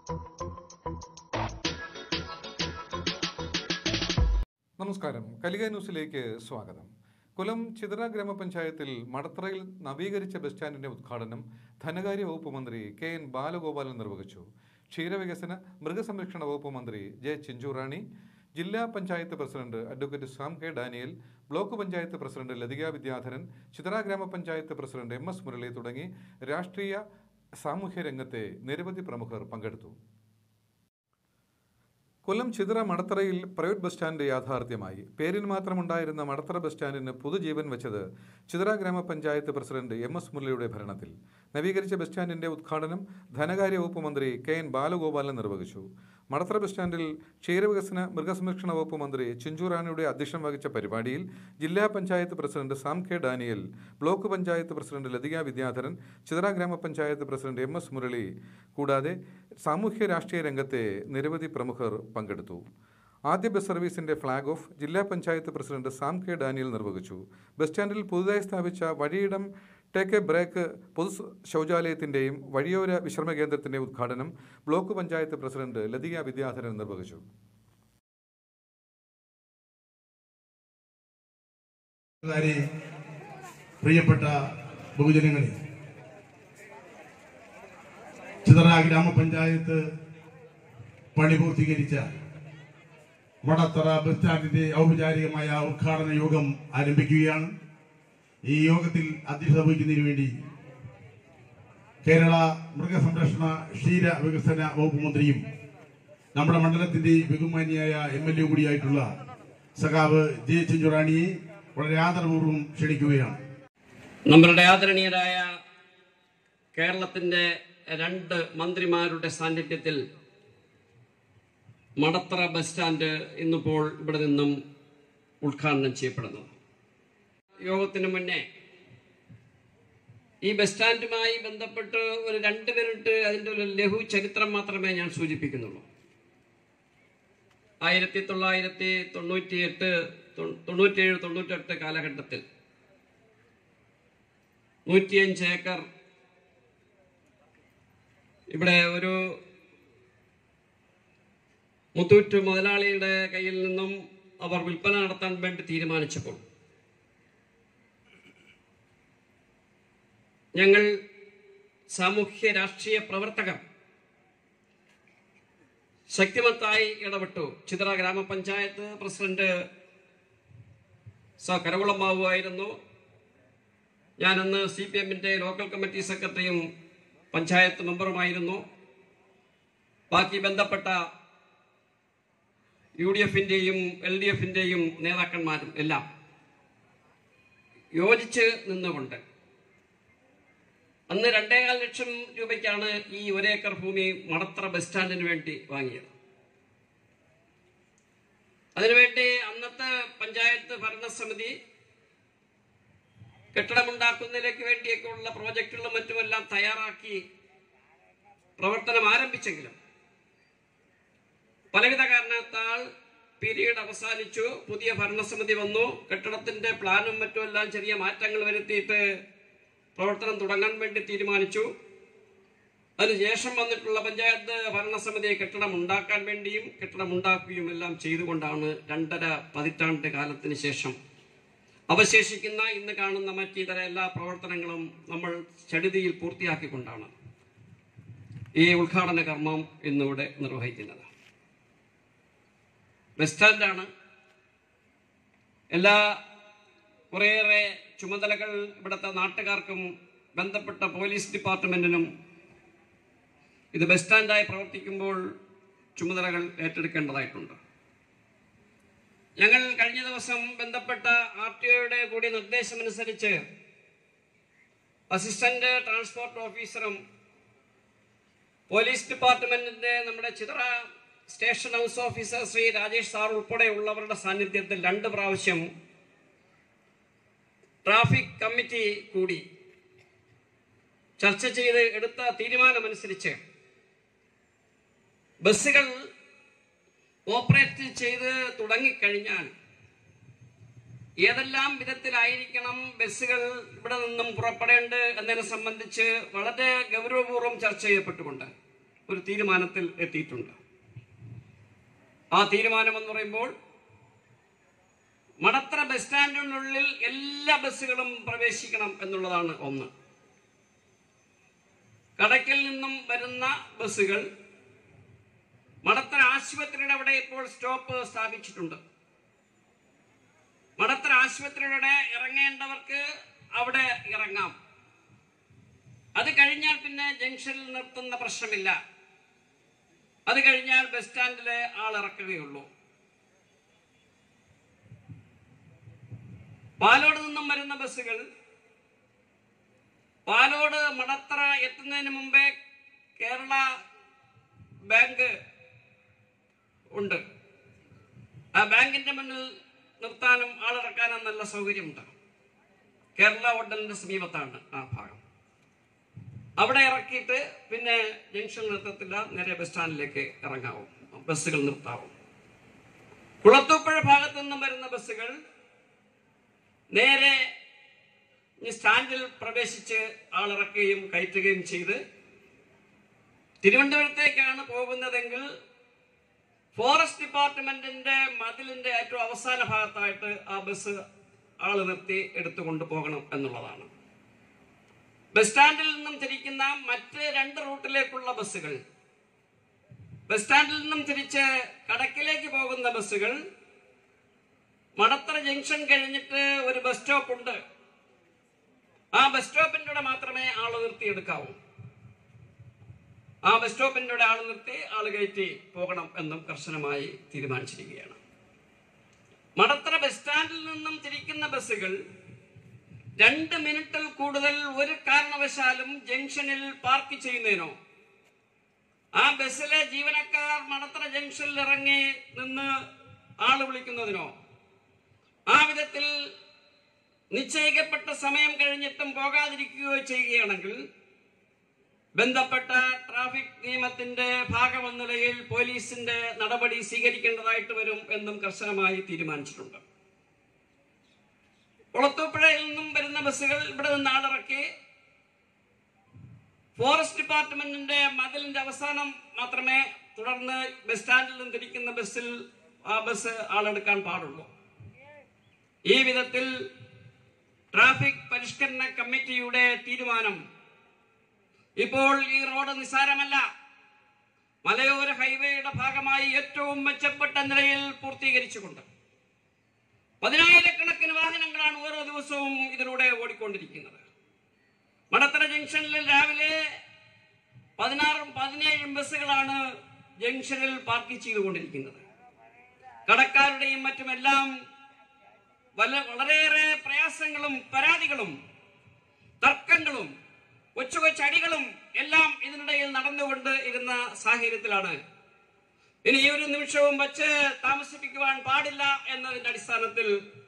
നമസ്കാരം കലിക ന്യൂസിലേക്ക് സ്വാഗതം കൊല്ലം ചിതറ ഗ്രാമപഞ്ചായത്തിൽ മടത്തറയിൽ നവീകരിച്ച ബസ് സ്റ്റാൻഡിന്റെ ഉദ്ഘാടനം ധനകാര്യ വകുപ്പ് മന്ത്രി കെ എൻ ബാലഗോപാലൻ നിർവഹിച്ചു ക്ഷീരവികസന മൃഗസംരക്ഷണ വകുപ്പ് മന്ത്രി ജെ ചിഞ്ചുറാണി ജില്ലാ panchayat president advocate Sam K Daniel block panchayat president Lathika Vidyadharan Chithara grama panchayat president M S Murali തുടങ്ങി രാഷ്ട്രീയ സാമൂഹ്യ രംഗത്തെ നിരവധി പ്രമുഖർ പങ്കെടുത്തു കൊല്ലം ചിതറ മടത്തറയിൽ പ്രൈവറ്റ് ബസ് സ്റ്റാൻഡ് യാഥാർത്ഥ്യമായി പേരിൽ മാത്രമുണ്ടായിരുന്ന മടത്തറ ബസ് സ്റ്റാൻഡിന് പുതുജീവൻ വെച്ചത് Chithara grama panchayat president M S മുരളിയുടെ ഭരണത്തിൽ നവീകരിച്ച ബസ് സ്റ്റാൻഡിന്റെ ഉദ്ഘാടനം ധനകാര്യ വകുപ്പ് മന്ത്രി കെ എൻ ബാലഗോപാലൻ നിർവഹിച്ചു മടത്തറ ബസ് സ്റ്റാൻഡിൽ ക്ഷീരവികസന മൃഗസംരക്ഷണ വകുപ്പ് മന്ത്രി ചിഞ്ചുറാണിയുടെ അധ്യക്ഷം വഹിച്ച പരിപാടിയിൽ ജില്ലാ panchayat president Sam K Daniel block panchayat president Lathika Vidyadharan Chithara grama panchayat president M S Murali കൂടാതെ സാമൂഹ്യ രാഷ്ട്രീയ രംഗത്തെ നിരവധി പ്രമുഖർ പങ്കെടുത്തു ആദ്യ ബസ് സർവീസിന്റെ ഫ്ളാഗ് ഓഫ് ജില്ലാ panchayat president Sam K Daniel നിർവഹിച്ചു ബസ് സ്റ്റാൻഡിൽ പുതുതായി സ്ഥാപിച്ച വഴിയിടം ടേക്ക് എ ബ്രേക്ക് പൊതു സ് ശൗചാലയത്തിന്റെയും വഴിയോര വിശ്രമ കേന്ദ്രത്തിന്റെയും ഉദ്ഘാടനം ബ്ലോക്ക് പഞ്ചായത്ത് പ്രസിഡന്റ് ലതിക വിദ്യാധരൻ നിർവഹിച്ചു കാരെ പ്രിയപ്പെട്ട ബഹുജനങ്ങളെ ചിതറ ഗ്രാമപഞ്ചായത്ത് പണി പൂർത്തീകരിച്ച വടത്തറ ബസ് സ്റ്റാൻഡിന്റെ ഔപചാരികമായ ഉദ്ഘാടന യോഗം ആരംഭിക്കുകയാണ് ഈ യോഗത്തിൽ അധ്യക്ഷത വഹിക്കുന്നതിന് വേണ്ടി കേരള മൃഗസംരക്ഷണ ക്ഷീര വികസന വകുപ്പ് മന്ത്രിയും നമ്മുടെ മണ്ഡലത്തിന്റെ ബഹുമാനിയായ എം എൽ എ കൂടിയായിട്ടുള്ള സഖാവ് ജെ ചിഞ്ചുറാണിയെ വളരെ ആദരപൂർവ്വം ക്ഷണിക്കുകയാണ് നമ്മളുടെ ആദരണീയരായ കേരളത്തിന്റെ രണ്ട് മന്ത്രിമാരുടെ സാന്നിധ്യത്തിൽ മടത്തറ ബസ് സ്റ്റാൻഡ് ഇന്നിപ്പോൾ ഇവിടെ നിന്നും ഉദ്ഘാടനം ചെയ്യപ്പെടുന്നു യോഗത്തിന് മുന്നേ ഈ ബസ് സ്റ്റാൻഡുമായി ബന്ധപ്പെട്ട് ഒരു രണ്ട് മിനിറ്റ് അതിൻ്റെ ഒരു ലഘു ചരിത്രം മാത്രമേ ഞാൻ സൂചിപ്പിക്കുന്നുള്ളൂ ആയിരത്തി തൊള്ളായിരത്തി തൊണ്ണൂറ്റി എട്ട് തൊണ്ണൂറ്റിയേഴ് തൊണ്ണൂറ്റെട്ട് കാലഘട്ടത്തിൽ നൂറ്റിയഞ്ച് ഏക്കർ ഇവിടെ ഒരു മുത്തൂറ്റ് മുതലാളിയുടെ കയ്യിൽ നിന്നും അവർ വിൽപ്പന നടത്താൻ വേണ്ടി തീരുമാനിച്ചപ്പോൾ ഞങ്ങൾ സാമൂഹ്യ രാഷ്ട്രീയ പ്രവർത്തകർ ശക്തിമത്തായി ഇടപെട്ടു ചിത്ര ഗ്രാമപഞ്ചായത്ത് പ്രസിഡന്റ് സ കരകുളമാവു ആയിരുന്നു ഞാനന്ന് സി പി എമ്മിൻ്റെ ലോക്കൽ കമ്മിറ്റി സെക്രട്ടറിയും പഞ്ചായത്ത് മെമ്പറുമായിരുന്നു ബാക്കി ബന്ധപ്പെട്ട യു ഡി എഫിൻ്റെയും എൽ ഡി എഫിൻ്റെയും നേതാക്കന്മാരും എല്ലാം യോജിച്ച് നിന്നുകൊണ്ട് അന്ന് രണ്ടേകാൽ ലക്ഷം രൂപയ്ക്കാണ് ഈ ഒരേക്കർ ഭൂമി മടത്തറ ബസ് സ്റ്റാൻഡിന് വേണ്ടി വാങ്ങിയത് അതിനുവേണ്ടി അന്നത്തെ പഞ്ചായത്ത് ഭരണസമിതി കെട്ടിടമുണ്ടാക്കുന്നതിലേക്ക് വേണ്ടിയൊക്കെയുള്ള പ്രോജക്റ്റുകളും മറ്റുമെല്ലാം തയ്യാറാക്കി പ്രവർത്തനം ആരംഭിച്ചെങ്കിലും പലവിധ കാരണത്താൽ പീരീഡ് അവസാനിച്ചു പുതിയ ഭരണസമിതി വന്നു കെട്ടിടത്തിന്റെ പ്ലാനും മറ്റുമെല്ലാം ചെറിയ മാറ്റങ്ങൾ വരുത്തിയിട്ട് പ്രവർത്തനം തുടങ്ങാൻ വേണ്ടി തീരുമാനിച്ചു അതിനുശേഷം വന്നിട്ടുള്ള പഞ്ചായത്ത് ഭരണസമിതി കെട്ടിടം ഉണ്ടാക്കാൻ വേണ്ടിയും കെട്ടിടം ഉണ്ടാക്കുകയും എല്ലാം ചെയ്തുകൊണ്ടാണ് രണ്ടര പതിറ്റാണ്ട് കാലത്തിന് ശേഷം അവശേഷിക്കുന്ന ഇന്ന് കാണുന്ന മറ്റിതര എല്ലാ പ്രവർത്തനങ്ങളും നമ്മൾ ചടുതിയിൽ പൂർത്തിയാക്കിക്കൊണ്ടാണ് ഈ ഉദ്ഘാടന കർമ്മം ഇന്നിവിടെ നിർവഹിക്കുന്നത് ബസ് സ്റ്റാൻഡാണ് എല്ലാ കുറേയേറെ ചുമതലകൾ ഇവിടുത്തെ നാട്ടുകാർക്കും ബന്ധപ്പെട്ട പോലീസ് ഡിപ്പാർട്ട്മെന്റിനും ഇത് ബസ് സ്റ്റാൻഡായി പ്രവർത്തിക്കുമ്പോൾ ചുമതലകൾ ഏറ്റെടുക്കേണ്ടതായിട്ടുണ്ട് ഞങ്ങൾ കഴിഞ്ഞ ദിവസം ബന്ധപ്പെട്ട ആർ ടി ഒയുടെ കൂടി നിർദ്ദേശമനുസരിച്ച് അസിസ്റ്റന്റ് ട്രാൻസ്പോർട്ട് ഓഫീസറും പോലീസ് ഡിപ്പാർട്ട്മെന്റിന്റെ നമ്മുടെ Chithra station house officer Shri Rajesh sir ഉൾപ്പെടെയുള്ളവരുടെ സാന്നിധ്യത്തിൽ രണ്ട് പ്രാവശ്യം ട്രാഫിക് കമ്മിറ്റി കൂടി ചർച്ച ചെയ്ത് എടുത്ത തീരുമാനമനുസരിച്ച് ബസ്സുകൾ ഓപ്പറേറ്റ് ചെയ്ത് തുടങ്ങിക്കഴിഞ്ഞാൽ ഏതെല്ലാം വിധത്തിലായിരിക്കണം ബസ്സുകൾ ഇവിടെ നിന്നും പുറപ്പെടേണ്ടത് എന്നതിനെ സംബന്ധിച്ച് വളരെ ഗൗരവപൂർവ്വം ചർച്ച ചെയ്യപ്പെട്ടുകൊണ്ട് ഒരു തീരുമാനത്തിൽ എത്തിയിട്ടുണ്ട് ആ തീരുമാനം എന്ന് പറയുമ്പോൾ മടത്തറ ബസ് സ്റ്റാൻഡിനുള്ളിൽ എല്ലാ ബസ്സുകളും പ്രവേശിക്കണം എന്നുള്ളതാണ് ഒന്ന് കടയ്ക്കൽ നിന്നും വരുന്ന ബസ്സുകൾ മടത്തറ ആശുപത്രിയുടെ അവിടെ ഇപ്പോൾ സ്റ്റോപ്പ് സ്ഥാപിച്ചിട്ടുണ്ട് മടത്തറ ആശുപത്രിയുടെ ഇറങ്ങേണ്ടവർക്ക് അവിടെ ഇറങ്ങാം അത് കഴിഞ്ഞാൽ പിന്നെ ജംഗ്ഷനിൽ നിർത്തുന്ന പ്രശ്നമില്ല അത് കഴിഞ്ഞാൽ ബസ് സ്റ്റാൻഡിലെ ആൾ ഇറക്കുകയുള്ളൂ പാലോട് നിന്നും വരുന്ന ബസ്സുകൾ പാലോട് മടത്തറ എത്തുന്നതിന് മുമ്പേ കേരള ബാങ്ക് ഉണ്ട് ആ ബാങ്കിന്റെ മുന്നിൽ നിർത്താനും ആളിറക്കാനും നല്ല സൗകര്യമുണ്ട് കേരള ഹോട്ടലിന്റെ സമീപത്താണ് ആ ഭാഗം അവിടെ ഇറക്കിയിട്ട് പിന്നെ ജംഗ്ഷൻ നിർത്തത്തില്ല നേരെ ബസ് സ്റ്റാൻഡിലേക്ക് ഇറങ്ങാവും ബസ്സുകൾ നിർത്താവും കുളത്തൂപ്പുഴ ഭാഗത്തു നിന്നും വരുന്ന ബസ്സുകൾ നേരെ ഈ സ്റ്റാൻഡിൽ പ്രവേശിച്ച് ആളിറക്കുകയും കയറ്റുകയും ചെയ്ത് തിരുവനന്തപുരത്തേക്കാണ് പോകുന്നതെങ്കിൽ ഫോറസ്റ്റ് ഡിപ്പാർട്ട്മെന്റിന്റെ മതിലിന്റെ ഏറ്റവും അവസാന ഭാഗത്തായിട്ട് ആ ബസ് ആള് നിർത്തി എടുത്തുകൊണ്ട് പോകണം എന്നുള്ളതാണ് ബസ് സ്റ്റാൻഡിൽ നിന്നും തിരിക്കുന്ന മറ്റ് രണ്ട് റൂട്ടിലേക്കുള്ള ബസ്സുകൾ ബസ് സ്റ്റാൻഡിൽ നിന്നും തിരിച്ച് കടക്കിലേക്ക് പോകുന്ന ബസ്സുകൾ മടത്തറ ജംഗ്ഷൻ കഴിഞ്ഞിട്ട് ഒരു ബസ് സ്റ്റോപ്പ് ഉണ്ട് ആ ബസ് സ്റ്റോപ്പിന്റെ അവിടെ മാത്രമേ ആള് നിർത്തി എടുക്കാവൂ ആ ബസ് സ്റ്റോപ്പിന്റെ അവിടെ ആള് നിർത്തി ആള് കയറ്റി പോകണം എന്നും കർശനമായി തീരുമാനിച്ചിരിക്കുകയാണ് മടത്തറ ബസ് സ്റ്റാൻഡിൽ നിന്നും തിരിക്കുന്ന ബസ്സുകൾ രണ്ട് മിനിറ്റിൽ കൂടുതൽ ഒരു കാരണവശാലും ജംഗ്ഷനിൽ പാർക്ക് ചെയ്യുന്നതിനോ ആ ബസ്സിലെ ജീവനക്കാർ മടത്തറ ജംഗ്ഷനിൽ ഇറങ്ങി നിന്ന് ആള് വിളിക്കുന്നതിനോ ആ വിധത്തിൽ നിശ്ചയിക്കപ്പെട്ട സമയം കഴിഞ്ഞിട്ടും പോകാതിരിക്കുകയോ ചെയ്യുകയാണെങ്കിൽ ബന്ധപ്പെട്ട ട്രാഫിക് നിയമത്തിന്റെ ഭാഗമെന്ന നിലയിൽ പോലീസിന്റെ നടപടി സ്വീകരിക്കേണ്ടതായിട്ട് വരും എന്നും കർശനമായി തീരുമാനിച്ചിട്ടുണ്ട് കുളത്തൂപ്പുഴയിൽ നിന്നും വരുന്ന ബസ്സുകൾ ഇവിടെ നിന്ന് ആളിറക്കി ഫോറസ്റ്റ് ഡിപ്പാർട്ട്മെന്റിന്റെ മതിലിന്റെ അവസാനം മാത്രമേ തുടർന്ന് ബസ് സ്റ്റാൻഡിൽ നിന്ന് തിരിക്കുന്ന ബസ്സിൽ ആ ബസ് ആളെടുക്കാൻ പാടുള്ളൂ ഈ വിധത്തിൽ ട്രാഫിക് പരിഷ്കരണ കമ്മിറ്റിയുടെ തീരുമാനം ഇപ്പോൾ ഈ റോഡ് നിസ്സാരമല്ല മലയോര ഹൈവേയുടെ ഭാഗമായി ഏറ്റവും മെച്ചപ്പെട്ട നിലയിൽ പൂർത്തീകരിച്ചുകൊണ്ട് പതിനായിരക്കണക്കിന് വാഹനങ്ങളാണ് ഓരോ ദിവസവും ഇതിലൂടെ ഓടിക്കൊണ്ടിരിക്കുന്നത് മടത്തറ ജംഗ്ഷനിൽ രാവിലെ പതിനാറും പതിനേഴും ബസ്സുകളാണ് ജംഗ്ഷനിൽ പാർക്ക് ചെയ്തുകൊണ്ടിരിക്കുന്നത് കടക്കാരുടെയും മറ്റുമെല്ലാം വല്ല വളരെയേറെ പ്രയാസങ്ങളും പരാതികളും തർക്കങ്ങളും കൊച്ചു കൊച്ചടികളും എല്ലാം ഇതിനിടയിൽ നടന്നുകൊണ്ട് ഇരുന്ന സാഹചര്യത്തിലാണ് ഇനി ഈ ഒരു നിമിഷവും വച്ച് താമസിപ്പിക്കുവാൻ പാടില്ല എന്നതിന്റെ അടിസ്ഥാനത്തിൽ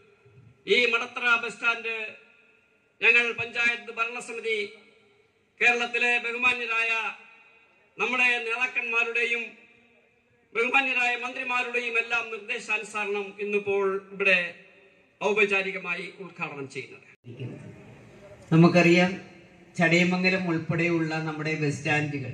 ഈ മടത്തറ ബസ് സ്റ്റാൻഡ് ഞങ്ങൾ പഞ്ചായത്ത് ഭരണസമിതി കേരളത്തിലെ ബഹുമാന്യരായ നമ്മുടെ നേതാക്കന്മാരുടെയും ബഹുമാന്യരായ മന്ത്രിമാരുടെയും എല്ലാം നിർദ്ദേശാനുസരണം ഇന്നിപ്പോൾ ഇവിടെ ഔപചാരികമായി ഉദ്ഘാടനം ചെയ്യുന്നത് ഇരിക്കുന്നത്. നമുക്കറിയാം ചടയമംഗലം ഉൾപ്പെടെയുള്ള നമ്മുടെ ബസ് സ്റ്റാൻഡുകൾ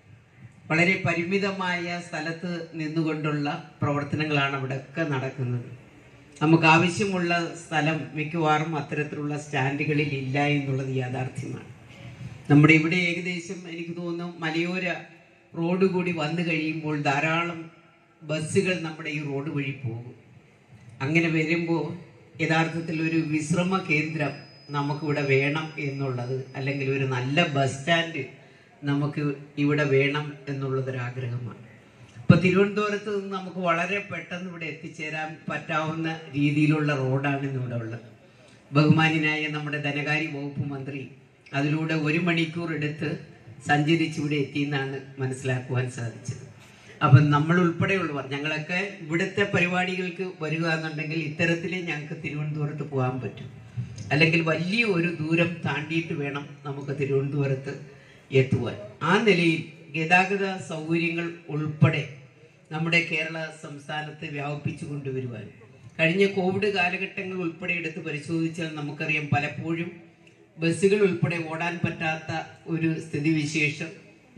വളരെ പരിമിതമായ സ്ഥലത്ത് നിന്നുകൊണ്ടുള്ള പ്രവർത്തനങ്ങളാണ് അവിടെയൊക്കെ നടക്കുന്നത് നമുക്ക് ആവശ്യമുള്ള സ്ഥലം മിക്കവാറും അത്തരത്തിലുള്ള സ്റ്റാൻഡുകളിൽ ഇല്ല എന്നുള്ളത് യാഥാർത്ഥ്യമാണ് നമ്മുടെ ഇവിടെ ഏകദേശം എനിക്ക് തോന്നുന്നു മലയോര റോഡ് കൂടി വന്നു കഴിയുമ്പോൾ ധാരാളം ബസ്സുകൾ നമ്മുടെ ഈ റോഡ് വഴി പോകും അങ്ങനെ വരുമ്പോൾ യഥാർത്ഥത്തിൽ ഒരു വിശ്രമ കേന്ദ്രം നമുക്കിവിടെ വേണം എന്നുള്ളത് അല്ലെങ്കിൽ ഒരു നല്ല ബസ് സ്റ്റാൻഡ് നമുക്ക് ഇവിടെ വേണം എന്നുള്ളതൊരാഗ്രഹമാണ് ഇപ്പൊ തിരുവനന്തപുരത്ത് നിന്ന് നമുക്ക് വളരെ പെട്ടെന്ന് ഇവിടെ എത്തിച്ചേരാൻ പറ്റാവുന്ന രീതിയിലുള്ള റോഡാണ് ഇന്നിവിടെ ഉള്ളത് ബഹുമാന്യനായ നമ്മുടെ ധനകാര്യ വകുപ്പ് മന്ത്രി അതിലൂടെ ഒരു മണിക്കൂർ എടുത്ത് സഞ്ചരിച്ച് ഇവിടെ എത്തിയെന്നാണ് മനസ്സിലാക്കുവാൻ സാധിച്ചത് അപ്പം നമ്മൾ ഉൾപ്പെടെയുള്ളവർ ഞങ്ങളൊക്കെ ഇവിടുത്തെ പരിപാടികൾക്ക് വരിക എന്നുണ്ടെങ്കിൽ ഇത്തരത്തിലേ ഞങ്ങൾക്ക് തിരുവനന്തപുരത്ത് പോകാൻ പറ്റും അല്ലെങ്കിൽ വലിയ ഒരു ദൂരം താണ്ടിയിട്ട് വേണം നമുക്ക് തിരുവനന്തപുരത്ത് എത്തുവാൻ ആ നിലയിൽ ഗതാഗത സൗകര്യങ്ങൾ ഉൾപ്പെടെ നമ്മുടെ കേരള സംസ്ഥാനത്ത് വ്യാപിപ്പിച്ചു കൊണ്ടുവരുവാൻ കഴിഞ്ഞ കോവിഡ് കാലഘട്ടങ്ങൾ ഉൾപ്പെടെ എടുത്ത് പരിശോധിച്ചാൽ നമുക്കറിയാം പലപ്പോഴും ബസ്സുകൾ ഉൾപ്പെടെ ഓടാൻ പറ്റാത്ത ഒരു സ്ഥിതിവിശേഷം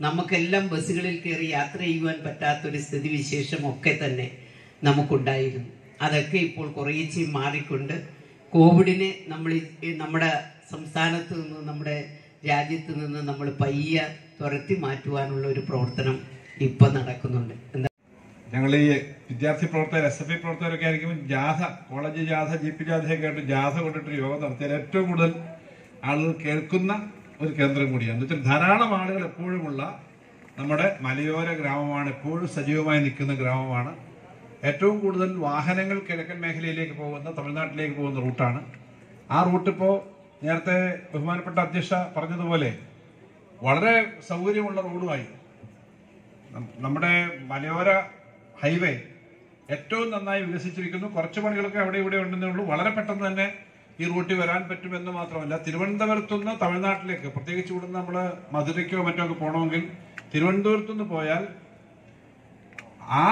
നമുക്കെല്ലാം ബസ്സുകളിൽ കയറി യാത്ര ചെയ്യുവാൻ പറ്റാത്തൊരു സ്ഥിതിവിശേഷം ഒക്കെ തന്നെ നമുക്കുണ്ടായിരുന്നു അതൊക്കെ ഇപ്പോൾ കുറേശ്ശെ മാറിക്കൊണ്ട് കോവിഡിനെ നമ്മൾ ഈ നമ്മുടെ സംസ്ഥാനത്ത് നിന്ന് നമ്മുടെ രാജ്യത്ത് നിന്ന് നമ്മൾ പയ്യെ തുരത്തി മാറ്റുവാനുള്ള ഒരു പ്രവർത്തനം ഇപ്പം നടക്കുന്നുണ്ട് എന്താ ഞങ്ങൾ ഈ വിദ്യാർത്ഥി പ്രവർത്തകർ എസ് എഫ് ഐ പ്രവർത്തകരൊക്കെ ആയിരിക്കും ജാഥ കോളേജ് ജാഥ ജി പി ജാഥയൊക്കെ ആയിട്ട് ജാഥ കൊണ്ടിട്ട് യോഗം നടത്തിയാൽ ഏറ്റവും കൂടുതൽ ആളുകൾ കേൾക്കുന്ന ഒരു കേന്ദ്രം കൂടിയാണ് എന്ന് വെച്ചാൽ ധാരാളം ആളുകൾ എപ്പോഴുമുള്ള നമ്മുടെ മലയോര ഗ്രാമമാണ് എപ്പോഴും സജീവമായി നിൽക്കുന്ന ഗ്രാമമാണ് ഏറ്റവും കൂടുതൽ വാഹനങ്ങൾ കിഴക്കൻ മേഖലയിലേക്ക് പോകുന്ന തമിഴ്നാട്ടിലേക്ക് പോകുന്ന റൂട്ടാണ് ആ റൂട്ട് ഇപ്പോൾ നേരത്തെ ബഹുമാനപ്പെട്ട അധ്യക്ഷ പറഞ്ഞതുപോലെ വളരെ സൗകര്യമുള്ള റോഡുമായി നം- നമ്മുടെ മലയോര ഹൈവേ ഏറ്റവും നന്നായി വികസിച്ചിരിക്കുന്നു കുറച്ച് പണികളൊക്കെ അവിടെ ഇവിടെ ഉണ്ടെന്നേ ഉള്ളൂ വളരെ പെട്ടെന്ന് തന്നെ ഈ റൂട്ടിൽ വരാൻ പറ്റുമെന്ന് മാത്രമല്ല തിരുവനന്തപുരത്തു നിന്ന് തമിഴ്നാട്ടിലേക്ക് പ്രത്യേകിച്ച് ഇവിടുന്ന് നമ്മൾ മധുരയ്ക്കോ മറ്റോ ഒക്കെ പോകണമെങ്കിൽ തിരുവനന്തപുരത്തു നിന്ന് പോയാൽ ആ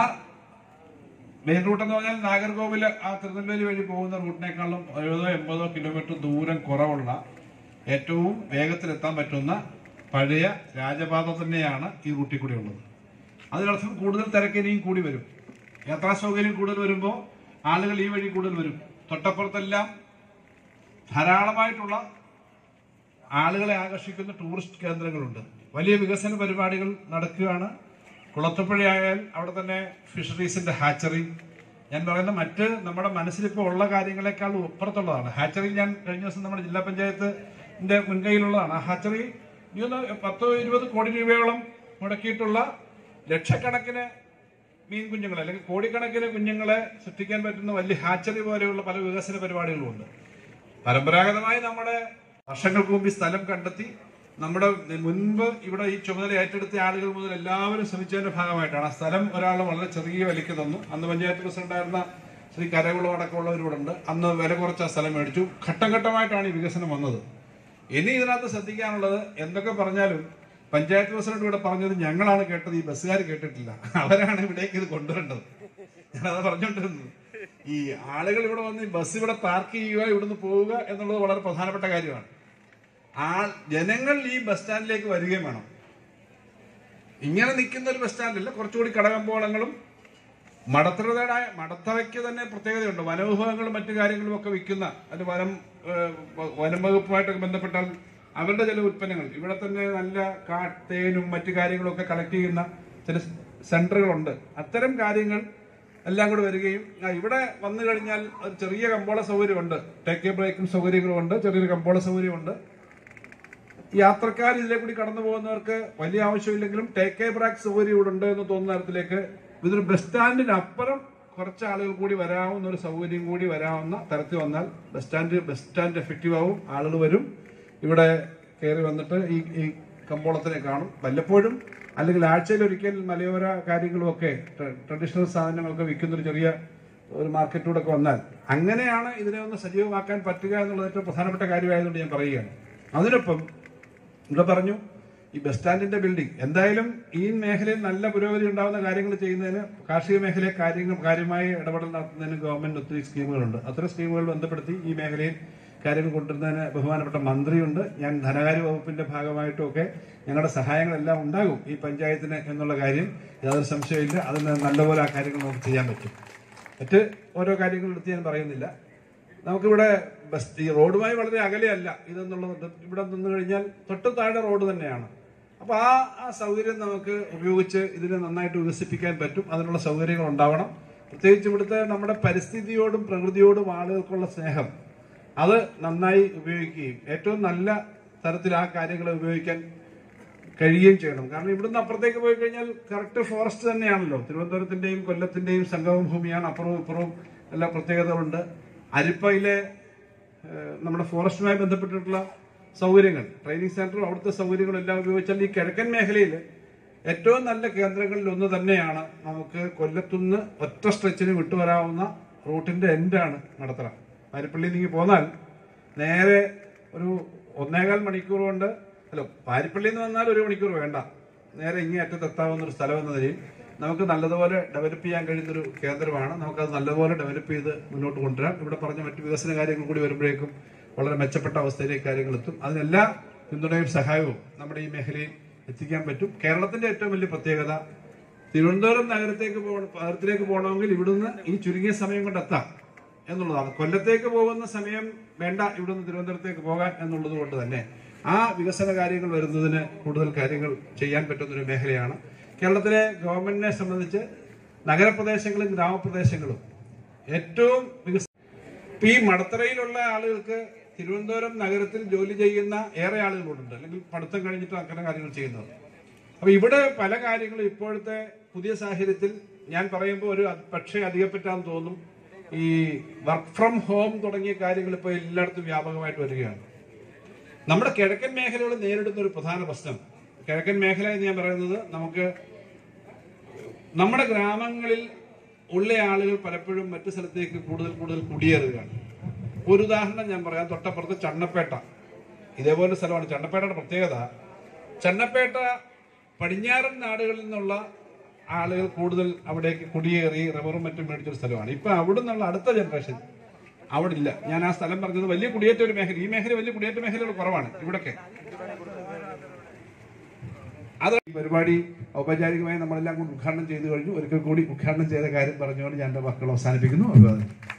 മെയിൻ റൂട്ട് എന്ന് പറഞ്ഞാൽ നാഗർകോവിൽ ആ തിരുനെൽവേലി വഴി പോകുന്ന റൂട്ടിനേക്കാളും എഴുപതോ എൺപതോ കിലോമീറ്റർ ദൂരം കുറവുള്ള ഏറ്റവും വേഗത്തിലെത്താൻ പറ്റുന്ന പഴയ രാജപാത തന്നെയാണ് ഈ റൂട്ടിൽ കൂടി ഉള്ളത് അതിനർത്ഥം കൂടുതൽ തിരക്കിനിയും കൂടി വരും യാത്രാ സൗകര്യം കൂടുതൽ വരുമ്പോൾ ആളുകൾ ഈ വഴി കൂടുതൽ വരും തൊട്ടപ്പുറത്തെല്ലാം ധാരാളമായിട്ടുള്ള ആളുകളെ ആകർഷിക്കുന്ന ടൂറിസ്റ്റ് കേന്ദ്രങ്ങളുണ്ട് വലിയ വികസന പരിപാടികൾ നടക്കുകയാണ് കുളത്തുപുഴയായാൽ അവിടെ തന്നെ ഫിഷറീസിന്റെ ഹാച്ചറി ഞാൻ പറയുന്ന മറ്റ് നമ്മുടെ മനസ്സിലിപ്പോൾ ഉള്ള കാര്യങ്ങളെക്കാൾ അപ്പുറത്തുള്ളതാണ് ഹാച്ചറി ഞാൻ കഴിഞ്ഞ ദിവസം നമ്മുടെ ജില്ലാ പഞ്ചായത്തിന്റെ മുൻകൈയിലുള്ളതാണ് ആ ഹാച്ചറി എനിക്ക് തോന്നുന്നു പത്തോ ഇരുപത് കോടി രൂപയോളം മുടക്കിയിട്ടുള്ള ലക്ഷക്കണക്കിന് മീൻ കുഞ്ഞുങ്ങളെ അല്ലെങ്കിൽ കോടിക്കണക്കിന് കുഞ്ഞുങ്ങളെ സൃഷ്ടിക്കാൻ പറ്റുന്ന വലിയ ഹാച്ചറി പോലെയുള്ള പല വികസന പരിപാടികളുമുണ്ട് പരമ്പരാഗതമായി നമ്മുടെ വർഷങ്ങൾക്ക് മുമ്പ് ഈ സ്ഥലം കണ്ടെത്തി നമ്മുടെ മുൻപ് ഇവിടെ ഈ ചുമതല ഏറ്റെടുത്ത ആളുകൾ മുതൽ എല്ലാവരും ശ്രമിച്ചതിന്റെ ഭാഗമായിട്ടാണ് ആ സ്ഥലം ഒരാൾ വളരെ ചെറിയ വിലയ്ക്ക് തന്നു അന്ന് പഞ്ചായത്ത് പ്രസിഡന്റായിരുന്ന ശ്രീ കരകുളം അടക്കമുള്ളവരിവിടെ ഉണ്ട് അന്ന് വില കുറച്ച് ആ സ്ഥലം മേടിച്ചു ഘട്ടം ഘട്ടമായിട്ടാണ് ഈ വികസനം വന്നത് ഇനി ഇതിനകത്ത് ശ്രദ്ധിക്കാനുള്ളത് എന്തൊക്കെ പറഞ്ഞാലും പഞ്ചായത്ത് പ്രസിഡന്റ് ഇവിടെ പറഞ്ഞത് ഞങ്ങളാണ് കേട്ടത് ഈ ബസ്സുകാർ കേട്ടിട്ടില്ല അവരാണ് ഇവിടേക്ക് ഇത് കൊണ്ടുവരേണ്ടത് ഞാനത് പറഞ്ഞുകൊണ്ടിരുന്നത് ഈ ആളുകൾ ഇവിടെ വന്ന് ഈ ബസ് ഇവിടെ പാർക്ക് ചെയ്യുക ഇവിടുന്ന് പോവുക എന്നുള്ളത് വളരെ പ്രധാനപ്പെട്ട കാര്യമാണ് ആ ജനങ്ങൾ ഈ ബസ് സ്റ്റാൻഡിലേക്ക് വരികയും വേണം ഇങ്ങനെ നിൽക്കുന്ന ഒരു ബസ് സ്റ്റാൻഡില്ല കുറച്ചുകൂടി കടകമ്പോളങ്ങളും മടത്തറയുടെ മടത്തറയ്ക്ക് തന്നെ പ്രത്യേകതയുണ്ട് വനവിഭവങ്ങളും മറ്റു കാര്യങ്ങളും ഒക്കെ വിൽക്കുന്ന അത് വനം ഏഹ്, വ- വനം വകുപ്പുമായിട്ടൊക്കെ ബന്ധപ്പെട്ടാൽ അവരുടെ ചില ഉൽപ്പന്നങ്ങൾ ഇവിടെ തന്നെ നല്ല കാട്ടേനും മറ്റു കാര്യങ്ങളും ഒക്കെ കളക്ട് ചെയ്യുന്ന ചില സെന്ററുകളുണ്ട് അത്തരം കാര്യങ്ങൾ എല്ലാം കൂടെ വരികയും ആ, ഇവിടെ വന്നു കഴിഞ്ഞാൽ ഒരു ചെറിയ കമ്പോള സൗകര്യമുണ്ട് ടേക്ക് എ ബ്രേക്കും സൗകര്യങ്ങളുമുണ്ട് ചെറിയൊരു കമ്പോള സൗകര്യമുണ്ട് യാത്രക്കാർ ഇതിലെ കൂടി കടന്നു പോകുന്നവർക്ക് വലിയ ആവശ്യമില്ലെങ്കിലും ടേക്ക് എ ബ്രാക്ക് സൗകര്യം ഇവിടെ ഉണ്ട് എന്ന് തോന്നുന്ന തരത്തിലേക്ക് ഇതൊരു ബസ് സ്റ്റാൻഡിനപ്പുറം കുറച്ച് ആളുകൾ കൂടി വരാവുന്ന ഒരു സൗകര്യം കൂടി വരാവുന്ന തരത്തിൽ വന്നാൽ bus stand bus stand effective ആവും ആളുകൾ വരും ഇവിടെ കയറി വന്നിട്ട് ഈ ഈ കമ്പോളത്തിനെ കാണും വല്ലപ്പോഴും അല്ലെങ്കിൽ ആഴ്ചയിൽ ഒരിക്കൽ മലയോര കാര്യങ്ങളുമൊക്കെ ട്രഡീഷണൽ സാധനങ്ങളൊക്കെ വിൽക്കുന്ന ഒരു ചെറിയ ഒരു മാർക്കറ്റിലൂടെ ഒക്കെ വന്നാൽ അങ്ങനെയാണ് ഇതിനെ ഒന്ന് സജീവമാക്കാൻ പറ്റുക എന്നുള്ളത് ഏറ്റവും പ്രധാനപ്പെട്ട കാര്യമായതുകൊണ്ട് ഞാൻ പറയുകയാണ് അതിനൊപ്പം ഇവിടെ പറഞ്ഞു ഈ ബസ് സ്റ്റാൻഡിന്റെ ബിൽഡിംഗ് എന്തായാലും ഈ മേഖലയിൽ നല്ല പുരോഗതി ഉണ്ടാകുന്ന കാര്യങ്ങൾ ചെയ്യുന്നതിന് കാർഷിക മേഖലയെ കാര്യങ്ങൾ കാര്യമായി ഇടപെടൽ നടത്തുന്നതിന് ഗവൺമെന്റ് ഒത്തിരി സ്കീമുകളുണ്ട് അത്തരം സ്കീമുകൾ ബന്ധപ്പെടുത്തി ഈ മേഖലയിൽ കാര്യങ്ങൾ കൊണ്ടുവരുന്നതിന് ബഹുമാനപ്പെട്ട മന്ത്രിയുണ്ട് ഞാൻ ധനകാര്യ വകുപ്പിന്റെ ഭാഗമായിട്ടും ഒക്കെ ഞങ്ങളുടെ സഹായങ്ങളെല്ലാം ഉണ്ടാകും ഈ പഞ്ചായത്തിന് എന്നുള്ള കാര്യം യാതൊരു സംശയമില്ല അതിന് നല്ലപോലെ ആ കാര്യങ്ങൾ നമുക്ക് ചെയ്യാൻ പറ്റും മറ്റ് ഓരോ കാര്യങ്ങൾ എടുത്ത് ഞാൻ പറയുന്നില്ല നമുക്കിവിടെ ബസ് ഈ റോഡുമായി വളരെ അകലെയല്ല ഇതെന്നുള്ളത് ഇവിടെ നിന്ന് കഴിഞ്ഞാൽ തൊട്ട് താഴെ റോഡ് തന്നെയാണ് അപ്പൊ ആ ആ സൗകര്യം നമുക്ക് ഉപയോഗിച്ച് ഇതിനെ നന്നായിട്ട് വികസിപ്പിക്കാൻ പറ്റും അതിനുള്ള സൗകര്യങ്ങൾ ഉണ്ടാവണം പ്രത്യേകിച്ച് ഇവിടുത്തെ നമ്മുടെ പരിസ്ഥിതിയോടും പ്രകൃതിയോടും ആളുകൾക്കുള്ള സ്നേഹം അത് നന്നായി ഉപയോഗിക്കുകയും ഏറ്റവും നല്ല തരത്തിൽ ആ കാര്യങ്ങളെ ഉപയോഗിക്കാൻ കഴിയുകയും ചെയ്യണം കാരണം ഇവിടുന്ന് അപ്പുറത്തേക്ക് പോയി കഴിഞ്ഞാൽ കറക്റ്റ് ഫോറസ്റ്റ് തന്നെയാണല്ലോ തിരുവനന്തപുരത്തിന്റെയും കൊല്ലത്തിന്റെയും സംഗമ ഭൂമിയാണ് അപ്പുറവും ഇപ്പുറവും എല്ലാ പ്രത്യേകതകളുണ്ട് അരിപ്പയിലെ ഏഹ്, നമ്മുടെ ഫോറസ്റ്റുമായി ബന്ധപ്പെട്ടിട്ടുള്ള സൗകര്യങ്ങൾ ട്രെയിനിങ് സെന്ററും അവിടുത്തെ സൗകര്യങ്ങളും എല്ലാം ഉപയോഗിച്ചാൽ ഈ കിഴക്കൻ മേഖലയിൽ ഏറ്റവും നല്ല കേന്ദ്രങ്ങളിൽ ഒന്ന് തന്നെയാണ് നമുക്ക് കൊല്ലത്തുനിന്ന് ഒറ്റ സ്ട്രെച്ചിന് വിട്ടുവരാവുന്ന റൂട്ടിന്റെ എൻഡാണ് നടത്തറ പാരിപ്പള്ളി നീങ്ങി പോന്നാൽ നേരെ ഒരു ഒന്നേകാൽ മണിക്കൂർ കൊണ്ട് അല്ല പാരിപ്പള്ളി എന്ന് വന്നാൽ ഒരു മണിക്കൂർ വേണ്ട നേരെ ഇങ്ങേ അറ്റത്ത് എത്താവുന്ന ഒരു സ്ഥലം എന്ന നിലയിൽ നമുക്ക് നല്ലതുപോലെ ഡെവലപ്പ് ചെയ്യാൻ കഴിയുന്ന ഒരു കേന്ദ്രമാണ് നമുക്കത് നല്ലപോലെ ഡെവലപ്പ് ചെയ്ത് മുന്നോട്ട് കൊണ്ടുവരാം ഇവിടെ പറഞ്ഞ മറ്റു വികസന കാര്യങ്ങൾ കൂടി വരുമ്പോഴേക്കും വളരെ മെച്ചപ്പെട്ട അവസ്ഥയിലേക്ക് കാര്യങ്ങൾ എത്തും അതിനെല്ലാ പിന്തുണയും സഹായവും നമ്മുടെ ഈ മേഖലയിൽ എത്തിക്കാൻ പറ്റും കേരളത്തിന്റെ ഏറ്റവും വലിയ പ്രത്യേകത തിരുവനന്തപുരം നഗരത്തേക്ക് പോകണം നഗരത്തിലേക്ക് പോകണമെങ്കിൽ ഇവിടുന്ന് ഈ ചുരുങ്ങിയ സമയം കൊണ്ട് എത്താം എന്നുള്ളതാണ് കൊല്ലത്തേക്ക് പോകുന്ന സമയം വേണ്ട ഇവിടുന്ന് തിരുവനന്തപുരത്തേക്ക് പോകാൻ എന്നുള്ളത് കൊണ്ട് തന്നെ ആ വികസന കാര്യങ്ങൾ വരുന്നതിന് കൂടുതൽ കാര്യങ്ങൾ ചെയ്യാൻ പറ്റുന്ന ഒരു മേഖലയാണ് കേരളത്തിലെ ഗവൺമെന്റിനെ സംബന്ധിച്ച് നഗരപ്രദേശങ്ങളും ഗ്രാമപ്രദേശങ്ങളും ഏറ്റവും വികസ ഇപ്പൊ ഈ മടത്തറയിലുള്ള ആളുകൾക്ക് തിരുവനന്തപുരം നഗരത്തിൽ ജോലി ചെയ്യുന്ന ഏറെ ആളുകളുണ്ട് അല്ലെങ്കിൽ പഠിത്തം കഴിഞ്ഞിട്ട് അങ്ങനെ കാര്യങ്ങൾ ചെയ്യുന്നത് അപ്പൊ ഇവിടെ പല കാര്യങ്ങളും ഇപ്പോഴത്തെ പുതിയ സാഹചര്യത്തിൽ ഞാൻ പറയുമ്പോൾ ഒരു അത് പക്ഷേ അധികപ്പറ്റാന്ന് തോന്നും ഈ വർക്ക് ഫ്രം ഹോം തുടങ്ങിയ കാര്യങ്ങൾ ഇപ്പോൾ എല്ലായിടത്തും വ്യാപകമായിട്ട് വരികയാണ് നമ്മുടെ കിഴക്കൻ മേഖലകൾ നേരിടുന്ന ഒരു പ്രധാന പ്രശ്നം കിഴക്കൻ മേഖല എന്ന് ഞാൻ പറയുന്നത് നമുക്ക് നമ്മുടെ ഗ്രാമങ്ങളിൽ ഉള്ള ആളുകൾ പലപ്പോഴും മറ്റു സ്ഥലത്തേക്ക് കൂടുതൽ കൂടുതൽ കുടിയേറുകയാണ് ഒരു ഉദാഹരണം ഞാൻ പറയാം തൊട്ടപ്പുറത്ത് ചണ്ണപ്പേട്ട ഇതേപോലെ സ്ഥലമാണ് ചണ്ണപ്പേട്ടയുടെ പ്രത്യേകത ചണ്ണപ്പേട്ട പടിഞ്ഞാറൻ നാടുകളിൽ നിന്നുള്ള ആളുകൾ കൂടുതൽ അവിടേക്ക് കുടിയേറി റബ്ബറും മറ്റും മേടിച്ചൊരു സ്ഥലമാണ് ഇപ്പൊ അവിടെ നിന്നുള്ള അടുത്ത ജനറേഷൻ അവിടെ ഇല്ല ഞാൻ ആ സ്ഥലം പറഞ്ഞത് വലിയ കുടിയേറ്റ ഒരു മേഖല ഈ മേഖല വലിയ കുടിയേറ്റ മേഖലകൾ കുറവാണ് ഇവിടൊക്കെ അത് ഈ പരിപാടി ഔപചാരികമായി നമ്മളെല്ലാം കൂടി ഉദ്ഘാടനം ചെയ്തു കഴിഞ്ഞു ഒരിക്കൽ കൂടി ഉദ്ഘാടനം ചെയ്ത കാര്യം പറഞ്ഞുകൊണ്ട് ഞാൻ എന്റെ വാക്കുകൾ അവസാനിപ്പിക്കുന്നു അഭിവാദനം